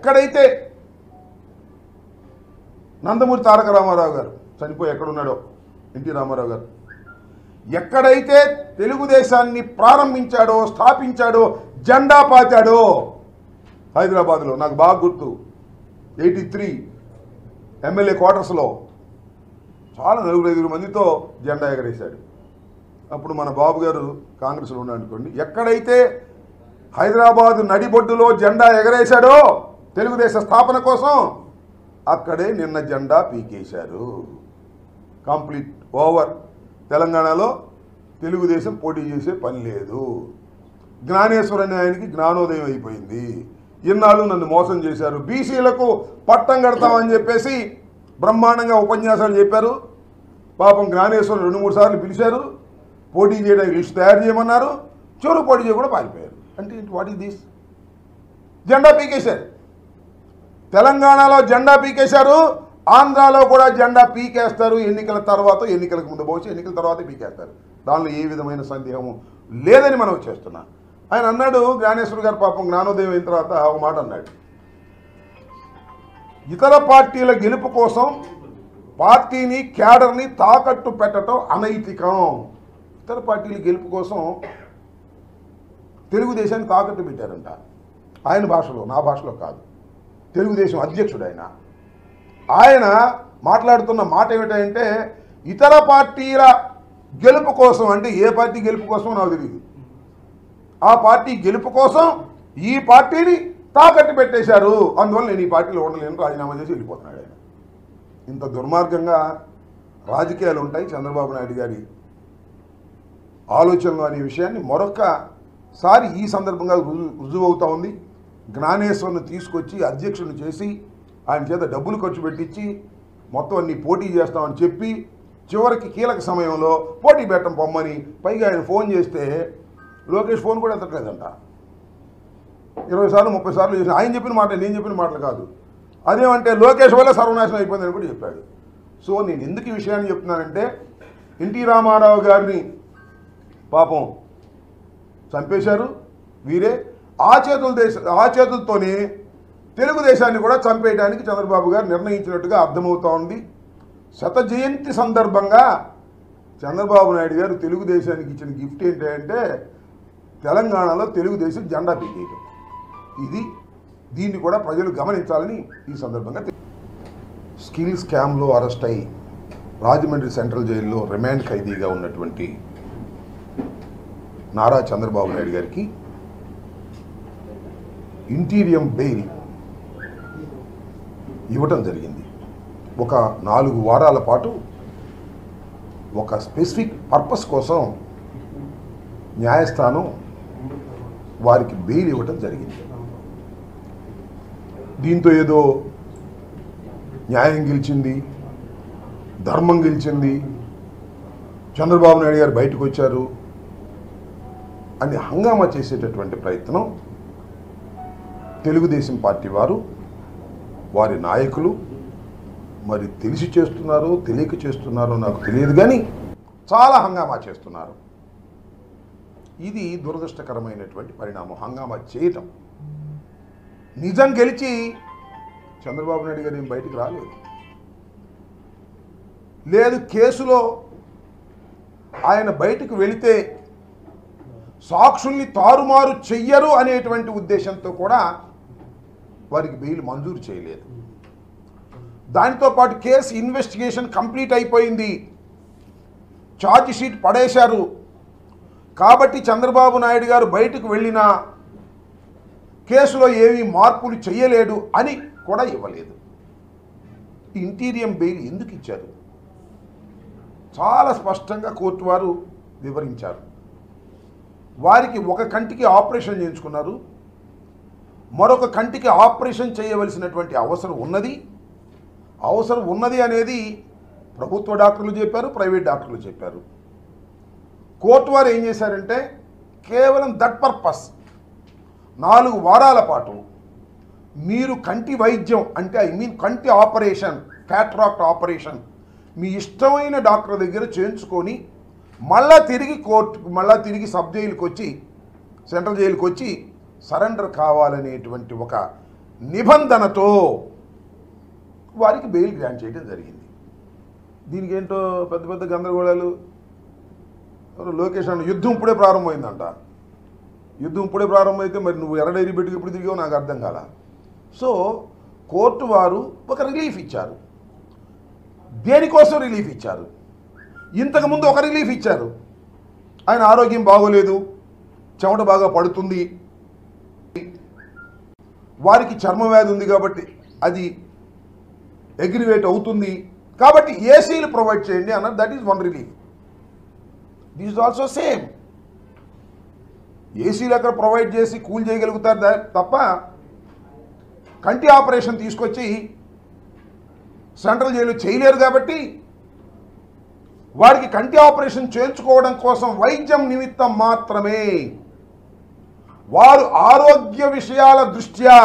ఎక్కడైతే నందమూరి తారక రామారావు గారు చనిపోయి ఎక్కడున్నాడో ఎన్టీ రామారావు గారు ఎక్కడైతే తెలుగుదేశాన్ని ప్రారంభించాడో స్థాపించాడో జెండా పాతాడో హైదరాబాద్లో నాకు బాగా గుర్తు ఎయిటీ త్రీ ఎమ్మెల్యే క్వార్టర్స్లో చాలా నలుగురు ఐదుగురు మందితో జెండా ఎగరేశాడు అప్పుడు మన బాబు గారు కాంగ్రెస్లో ఉన్నాడు అనుకోండి ఎక్కడైతే హైదరాబాద్ నడిబొడ్డులో జెండా ఎగరేశాడో తెలుగుదేశ స్థాపన కోసం అక్కడే నిన్న జెండా పీకేశారు కంప్లీట్ ఓవర్ తెలంగాణలో తెలుగుదేశం పోటీ చేసే పని లేదు జ్ఞానేశ్వర అనే ఆయనకి జ్ఞానోదయం అయిపోయింది ఇన్నాళ్ళు నన్ను మోసం చేశారు బీసీలకు పట్టం కడతామని చెప్పేసి బ్రహ్మాండంగా ఉపన్యాసాలు చెప్పారు పాపం జ్ఞానేశ్వరం రెండు మూడు సార్లు పిలిచారు పోటీ చేయడానికి లిస్ట్ తయారు చేయమన్నారు చివరి పోటీ చేయకుండా పారిపోయారు అంటే వాట్ ఈస్ దిస్ జెండా పీకేశారు తెలంగాణలో జెండా పీకేశారు ఆంధ్రాలో కూడా జెండా పీకేస్తారు ఎన్నికల తర్వాత ఎన్నికలకు ముందు బహుశా ఎన్నికల తర్వాత పీకేస్తారు దానిలో ఏ విధమైన సందేహము లేదని మనం చేస్తున్నాం ఆయన అన్నాడు జ్ఞానేశ్వర్ గారు పాపం జ్ఞానోదయం అయిన తర్వాత ఒక మాట అన్నాడు ఇతర పార్టీల గెలుపు కోసం పార్టీని క్యాడర్ని తాకట్టు పెట్టడం అనైతికం ఇతర పార్టీల గెలుపు కోసం తెలుగుదేశాన్ని తాకట్టు పెట్టారంట ఆయన భాషలో నా భాషలో కాదు తెలుగుదేశం అధ్యక్షుడు ఆయన ఆయన మాట్లాడుతున్న మాట ఏమిటంటే ఇతర పార్టీల గెలుపు కోసం అంటే ఏ పార్టీ గెలుపు కోసం నాకు తెలియదు ఆ పార్టీ గెలుపు కోసం ఈ పార్టీని తాకట్టు పెట్టేశారు అందువల్ల నేను ఈ పార్టీలో ఉండలేను రాజీనామా చేసి వెళ్ళిపోతున్నాడు ఆయన ఇంత దుర్మార్గంగా రాజకీయాలు ఉంటాయి చంద్రబాబు నాయుడు గారి ఆలోచనలు అనే విషయాన్ని మరొకసారి ఈ సందర్భంగా రుజువు రుజువవుతా ఉంది జ్ఞానేశ్వరుని తీసుకొచ్చి అధ్యక్షుని చేసి ఆయన చేత డబ్బులు ఖర్చు పెట్టించి మొత్తం అన్ని పోటీ చేస్తామని చెప్పి చివరికి కీలక సమయంలో పోటీ పెట్టం పొమ్మని పైగా ఆయన ఫోన్ చేస్తే లోకేష్ ఫోన్ కూడా ఎత్తట్లేదంట ఇరవై సార్లు ముప్పై సార్లు చేసిన ఆయన చెప్పిన మాట నేను చెప్పిన మాటలు కాదు అదేమంటే లోకేష్ వల్ల సర్వనాశనం అయిపోయిందని కూడా చెప్పాడు సో నేను ఎందుకు ఈ విషయాన్ని చెప్తున్నానంటే ఎన్టీ రామారావు గారిని పాపం చంపేశారు వీరే ఆ చేతుల దేశ ఆ చేతులతోనే తెలుగుదేశాన్ని కూడా చంపేయడానికి చంద్రబాబు గారు నిర్ణయించినట్టుగా అర్థమవుతా ఉంది శత జయంతి సందర్భంగా చంద్రబాబు నాయుడు గారు తెలుగుదేశానికి ఇచ్చిన గిఫ్ట్ ఏంటంటే తెలంగాణలో తెలుగుదేశం జెండా పీకేయడం ఇది దీన్ని కూడా ప్రజలు గమనించాలని ఈ సందర్భంగా తె- స్కిల్ స్కామ్లో అరెస్ట్ అయి రాజమండ్రి సెంట్రల్ జైల్లో రిమాండ్ ఖైదీగా ఉన్నటువంటి నారా చంద్రబాబు నాయుడు గారికి ఇంటీరియం బెయిల్ ఇవ్వటం జరిగింది ఒక నాలుగు వారాల పాటు ఒక స్పెసిఫిక్ పర్పస్ కోసం న్యాయస్థానం వారికి బెయిల్ ఇవ్వటం జరిగింది దీంతో ఏదో న్యాయం గెలిచింది ధర్మం గెలిచింది చంద్రబాబు నాయుడు గారు బయటకు వచ్చారు అని హంగామా చేసేటటువంటి ప్రయత్నం తెలుగుదేశం పార్టీ వారు వారి నాయకులు మరి తెలిసి చేస్తున్నారో తెలియక చేస్తున్నారో నాకు తెలియదు కానీ చాలా హంగామా చేస్తున్నారు ఇది దురదృష్టకరమైనటువంటి పరిణామం హంగామా చేయటం నిజం గెలిచి చంద్రబాబు నాయుడు గారు ఏం బయటికి రాలేదు లేదు కేసులో ఆయన బయటకు వెళితే సాక్షుల్ని తారుమారు చెయ్యరు అనేటువంటి ఉద్దేశంతో కూడా వారికి బెయిల్ మంజూరు చేయలేదు దానితో పాటు కేసు ఇన్వెస్టిగేషన్ కంప్లీట్ అయిపోయింది ఛార్జ్ షీట్ పడేశారు కాబట్టి చంద్రబాబు నాయుడు గారు బయటకు వెళ్ళినా కేసులో ఏమీ మార్పులు చేయలేడు అని కూడా ఇవ్వలేదు ఇంటీరియం బెయిల్ ఎందుకు ఇచ్చారు చాలా స్పష్టంగా కోర్టు వారు వివరించారు వారికి ఒక కంటికి ఆపరేషన్ చేయించుకున్నారు మరొక కంటికి ఆపరేషన్ చేయవలసినటువంటి అవసరం ఉన్నది అవసరం ఉన్నది అనేది ప్రభుత్వ డాక్టర్లు చెప్పారు ప్రైవేట్ డాక్టర్లు చెప్పారు కోర్టు వారు ఏం చేశారంటే కేవలం దట్ పర్పస్ నాలుగు వారాల పాటు మీరు కంటి వైద్యం అంటే ఐ మీన్ కంటి ఆపరేషన్ క్యాట్రాక్ట్ ఆపరేషన్ మీ ఇష్టమైన డాక్టర్ దగ్గర చేయించుకొని మళ్ళా తిరిగి కోర్టు మళ్ళా తిరిగి సబ్ జైలుకి వచ్చి సెంట్రల్ జైలుకి వచ్చి సరెండర్ కావాలనేటువంటి ఒక నిబంధనతో వారికి బెయిల్ గ్రాంట్ చేయడం జరిగింది దీనికి ఏంటో పెద్ద పెద్ద గందరగోళాలు ఎవరో లోకేష్ అన్న యుద్ధం ఇప్పుడే ప్రారంభమైందంట యుద్ధం ఇప్పుడే ప్రారంభమైతే మరి నువ్వు ఎర్ర డైరీ పెట్టుకు ఎప్పుడు తిరిగావు నాకు అర్థం కాల సో కోర్టు వారు ఒక రిలీఫ్ ఇచ్చారు దేనికోసం రిలీఫ్ ఇచ్చారు ఇంతకుముందు ఒక రిలీఫ్ ఇచ్చారు ఆయన ఆరోగ్యం బాగోలేదు చెమట బాగా పడుతుంది వారికి చర్మ వ్యాధి ఉంది కాబట్టి అది అగ్రివేట్ అవుతుంది కాబట్టి ఏసీలు ప్రొవైడ్ చేయండి అన్నది that is one relief this is also same ఏసీలు అక్కడ ప్రొవైడ్ చేసి కూల్ చేయగలుగుతారు దా- తప్ప కంటి ఆపరేషన్ తీసుకొచ్చి సెంట్రల్ జైలు చేయలేరు కాబట్టి వారికి కంటి ఆపరేషన్ చేయించుకోవడం కోసం వైద్యం నిమిత్తం మాత్రమే వారు ఆరోగ్య విషయాల దృష్ట్యా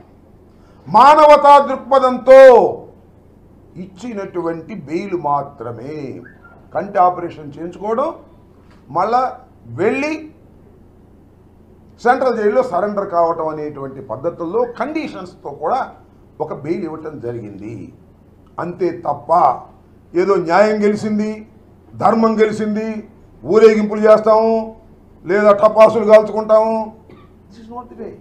మానవతా దృక్పథంతో ఇచ్చినటువంటి బెయిల్ మాత్రమే కంటి ఆపరేషన్ చేయించుకోవడం మళ్ళా వెళ్ళి సెంట్రల్ జైల్లో సరెండర్ కావటం అనేటువంటి పద్ధతుల్లో కండిషన్స్తో కూడా ఒక బెయిల్ ఇవ్వటం జరిగింది అంతే తప్ప ఏదో న్యాయం గెలిచింది ధర్మం గెలిచింది ఊరేగింపులు చేస్తాము లేదా టపాసులు కాల్చుకుంటాము this is not the way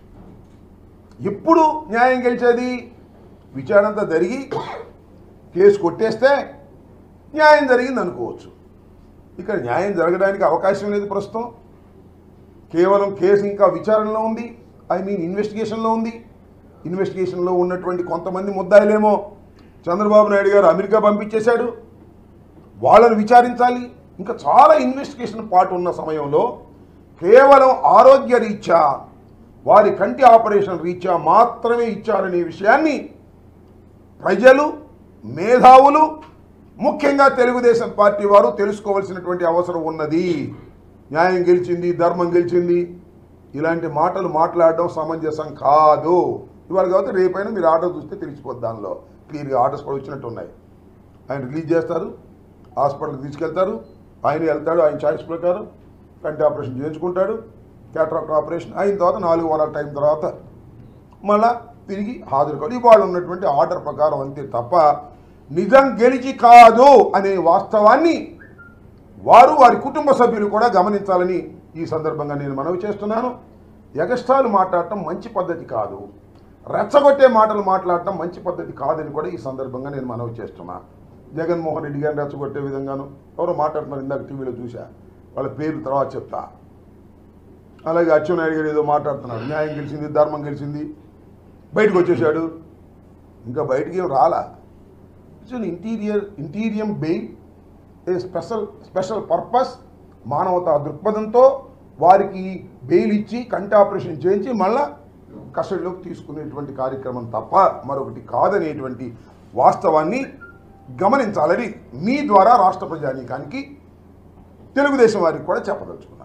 ఎప్పుడు న్యాయం గెలిచేది విచారణ అంతా జరిగి కేసు కొట్టేస్తే న్యాయం జరిగింది అనుకోవచ్చు ఇక్కడ న్యాయం జరగడానికి అవకాశం లేదు ప్రస్తుతం కేవలం కేసు ఇంకా విచారణలో ఉంది ఐ మీన్ ఇన్వెస్టిగేషన్లో ఉంది ఇన్వెస్టిగేషన్లో ఉన్నటువంటి కొంతమంది ముద్దాయిలేమో చంద్రబాబు నాయుడు గారు అమెరికా పంపించేశాడు వాళ్ళని విచారించాలి ఇంకా చాలా ఇన్వెస్టిగేషన్ పార్ట్ ఉన్న సమయంలో కేవలం ఆరోగ్య రీత్యా వారి కంటి ఆపరేషన్ రీత్యా మాత్రమే ఇచ్చారనే విషయాన్ని ప్రజలు మేధావులు ముఖ్యంగా తెలుగుదేశం పార్టీ వారు తెలుసుకోవాల్సినటువంటి అవసరం ఉన్నది న్యాయం గెలిచింది ధర్మం గెలిచింది ఇలాంటి మాటలు మాట్లాడడం సమంజసం కాదు ఇవాళ కాబట్టి రేపైనా మీరు ఆర్డర్ చూస్తే తెలిసిపోద్ది దానిలో క్లియర్గా ఆర్డర్స్ కూడా వచ్చినట్టు ఉన్నాయి ఆయన రిలీజ్ చేస్తారు హాస్పిటల్కి తీసుకెళ్తారు ఆయన వెళ్తాడు ఆయన చాయిస్ ప్రకారం కంటి ఆపరేషన్ చేయించుకుంటాడు క్యాటరాక్ట్ ఆపరేషన్ అయిన తర్వాత నాలుగు వారాల టైం తర్వాత మళ్ళా తిరిగి హాజరు కాదు ఇవాళ ఉన్నటువంటి ఆర్డర్ ప్రకారం అంతే తప్ప నిజం గెలిచి కాదు అనే వాస్తవాన్ని వారు వారి కుటుంబ సభ్యులు కూడా గమనించాలని ఈ సందర్భంగా నేను మనవి చేస్తున్నాను ఎగస్ట్రాలు మాట్లాడటం మంచి పద్ధతి కాదు రెచ్చగొట్టే మాటలు మాట్లాడటం మంచి పద్ధతి కాదని కూడా ఈ సందర్భంగా నేను మనవి చేస్తున్నా జగన్మోహన్ రెడ్డి గారిని రెచ్చగొట్టే విధంగాను ఎవరో మాట్లాడుతున్నారు ఇందాక టీవీలో చూసా వాళ్ళ పేరు తర్వాత చెప్తా అలాగే అచ్చెన్నాయుడు గారు ఏదో మాట్లాడుతున్నాడు న్యాయం గెలిచింది ధర్మం గెలిచింది బయటకు వచ్చేసాడు ఇంకా బయటికి ఏం రాలా it's an interior interim bail a special special purpose మానవతా దృక్పథంతో వారికి బెయిల్ ఇచ్చి కంటి ఆపరేషన్ చేయించి మళ్ళా కస్టడీలోకి తీసుకునేటువంటి కార్యక్రమం తప్ప మరొకటి కాదనేటువంటి వాస్తవాన్ని గమనించాలని మీ ద్వారా రాష్ట్ర ప్రజానీకానికి తెలుగుదేశం వారికి కూడా చెప్పదలుచుకున్నాను